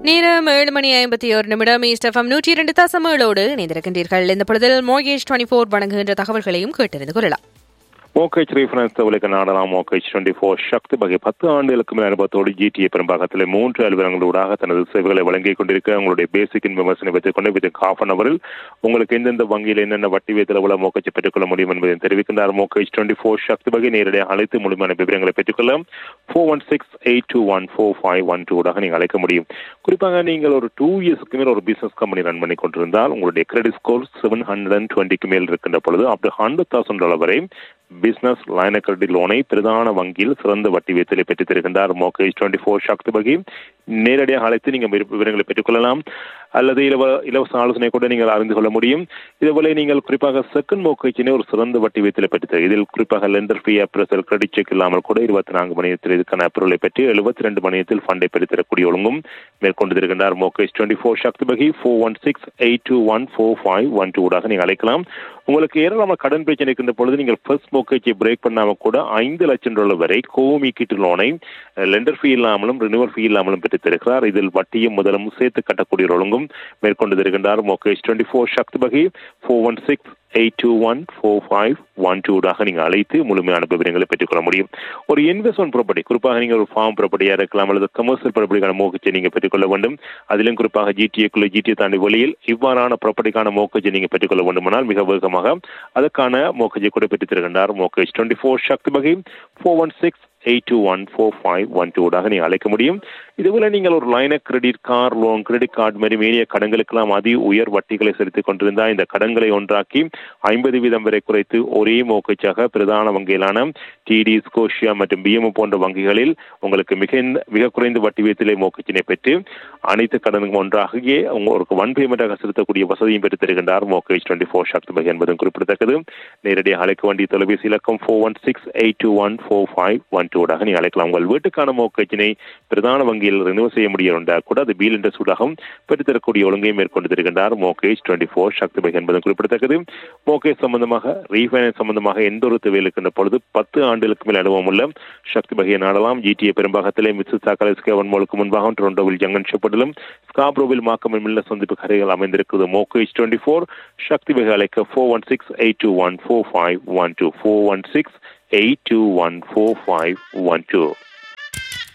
நேரம் ஏழு மணி ஐம்பத்தி ஒரு நிமிடம் ஈஸ்டஃபம் நூற்றி இரண்டு தசமேளோடு இணைந்திருக்கின்றீர்கள் இந்த பொழுதில் மோகேஷ் டுவெண்ட்டி ஃபோர் வழங்குகின்ற தகவல்களையும் கேட்டறிந்து கொள்ளலாம் மோகேஜ் ரீஃபரன்ஸ் தகவலுக்கு நாடலாம் மோகேஜ் டுவெண்ட்டி ஃபோர் சக்தி வகை பத்து ஆண்டுகளுக்கு மேல் அனுபவத்தோடு ஜிடிஏ பெரும்பாகத்தில் மூன்று அலுவலங்களூடாக தனது சேவைகளை வழங்கிக் கொண்டிருக்க உங்களுடைய பேசிக் விமர்சனம் வைத்துக் கொண்டு வித் ஹாஃப் அன் அவரில் உங்களுக்கு எந்தெந்த வங்கியில் என்னென்ன வட்டி வீதத்தில் உள்ள மோகேஜை பெற்றுக்கொள்ள முடியும் என்பதை தெரிவிக்கின்றார் மோகேஜ் டுவெண்ட்டி ஃபோர் சக்தி வகை நேரடியாக அழைத்து முழுமையான விவரங்களை பெற்றுக்கொள்ள four one six eight two one four five one two ஊடாக நீங்கள் அழைக்க முடியும் குறிப்பாக நீங்கள் ஒரு டூ இயர்ஸ்க்கு மேல் ஒரு பிசினஸ் கம்பெனி ரன் பண்ணி கொண்டிருந்தால் உங்களுடைய credit score seven hundred and டுவெண்ட்டிக்கு மேல் இருக்கின்ற பொழுது அப் ஹண்ட்ரட் தௌசண்ட் டாலர் வரை பிசினஸ் லைன கிரெடிட் லோனை பிரதான வங்கியில் சிறந்த வட்டி வீதத்தில் பெற்றுத் தருகின்றார் மோகேஜ் டுவெண்ட்டி ஃபோர் சக்தி வகை நேரடியாக அழைத்து நீங்கள் விவரங்களை பெற்றுக்கொள்ளலாம் அல்லது இலவ இலவச ஆலோசனை கூட நீங்கள் அறிந்து கொள்ள முடியும் இதுபோல நீங்கள் குறிப்பாக செகண்ட் மோக்கேஜினை ஒரு சிறந்த வட்டி வீதத்தில் பெற்று இதில் குறிப்பாக lender fee appraisal credit check இல்லாமல் கூட இருபத்தி நான்கு மணி நேரத்தில் இதுக்கான அப்ரூவலை பெற்று எழுபத்தி ரெண்டு மணி நேரத்தில் ஃபண்டை பெற்றுத்தரக்கூடிய ஒழுங்கும் மேற்கொண்டிருக்கின்றார் மோகேஜ் டுவெண்ட்டி ஃபோர் சக்தி வகை four one six eight two one four five one two ஊடாக நீங்கள் அழைக்கலாம் உங்களுக்கு ஏராளமான கடன் பிரச்சனை இருக்கின்ற பொழுது நீங்கள் ஃபர்ஸ்ட் மோக்கேஜை பிரேக் பண்ணாமல் கூட ஐந்து லட்சம் டாலர் வரை கோமிக்கிட்டு லோனை லெண்டர் ஃபீ இல்லாமலும் ரினிவல் ஃபீ இல்லாமலும் பெற்றுத் தருகிறார் இதில் வட்டியும் முதலும் சேர்த்து கட்டக்கூடிய ஒழுங்கும் மேற்கொண்டு இருக்கின்றார் மோகேஷ் டுவெண்ட்டி ஃபோர் சக்தி வகை four one six eight two one four five one டூடாக நீங்கள் அழைத்து முழுமையான விவரங்களை பெற்றுக்கொள்ள முடியும் ஒரு இன்வெஸ்ட்மெண்ட் ப்ராப்பர்ட்டி குறிப்பாக நீங்கள் ஒரு ஃபார்ம் ப்ராப்பர்ட்டியாக இருக்கலாம் அல்லது கமர்ஷியல் ப்ராப்பர்ட்டிக்கான மோகச்சை நீங்கள் பெற்றுக்கொள்ள வேண்டும் அதிலும் குறிப்பாக ஜிடிஏக்குள்ள ஜிடிஏ தாண்டி வெளியில் இவ்வாறான ப்ராப்பர்ட்டிக்கான மோக்கஜை நீங்கள் பெற்றுக்கொள்ள வேண்டுமானால் மிக வேகமாக அதற்கான மோக்கஜை கூட பெற்றுத் தருகின்றார் மோகேஜ் டுவெண்ட்டி ஃபோர் சக்தி வகை four one six eight two one four five one டூடாக நீங்கள் அழைக்க முடியும் இதுபோல நீங்கள் ஒரு line credit car loan credit card மாதிரி மேலிய கடன்களுக்கெல்லாம் அதி உயர் வட்டிகளை செலுத்திக் கொண்டிருந்தால் இந்த கடன்களை ஒன்றாக்கி ஐம்பது வீதம் வரை குறைத்து ஒரே மோக்கச்சாக பிரதான வங்கிகளான டிடி ஸ்கோஷியா மற்றும் பிஎம் போன்ற வங்கிகளில் உங்களுக்கு மிக மிக குறைந்த வட்டி வீதத்திலே மோக்கச்சினை பெற்று அனைத்து கடனும் ஒன்றாகவே உங்களுக்கு ஒன் பேமெண்டாக செலுத்தக்கூடிய வசதியும் பெற்று தருகின்றார் மோக்கேஜ் டுவெண்ட்டி ஃபோர் ஷாக்ட் பகை என்பதும் குறிப்பிடத்தக்கது நேரடியாக அழைக்க வேண்டிய தொலைபேசி இலக்கம் four one six eight two one four five one டூடாக நீங்கள் அழைக்கலாம் உங்கள் வீட்டுக்கான மோக்கச்சினை பிரதான வங்கியில் ரினியூ செய்ய முடியும் கூட அது பீல் என்ற சூடாகவும் பெற்றுத்தரக்கூடிய ஒழுங்கை மேற்கொண்டு தருகின்றார் மோகேஜ் டுவெண்ட்டி ஃபோர் சக்தி பகை என்பதும் குறிப்பிடத்தக்கது மோகேஜ் சம்பந்தமாக ரீஃபைனான்ஸ் சம்பந்தமாக எந்த ஒரு தேவையில் இருக்கின்ற பொழுது பத்து ஆண்டுகளுக்கு மேல் அனுபவம் உள்ள சக்தி பகையை நாடலாம் ஜிடிஏ பெரும்பாகத்திலே மிஸ்ஸஸ் சாக்கலஸ் கேவன் மோலுக்கு முன்பாக டொரண்டோவில் ஜங்கன் ஷெப்பட்டிலும் ஸ்காப்ரோவில் மாக்கம் மில்ல சந்திப்பு கரைகள் அமைந்திருக்கிறது மோகேஜ் டுவெண்ட்டி ஃபோர் சக்தி பகை அழைக்க four one six eight two one four five one two four one six eight two one four five one two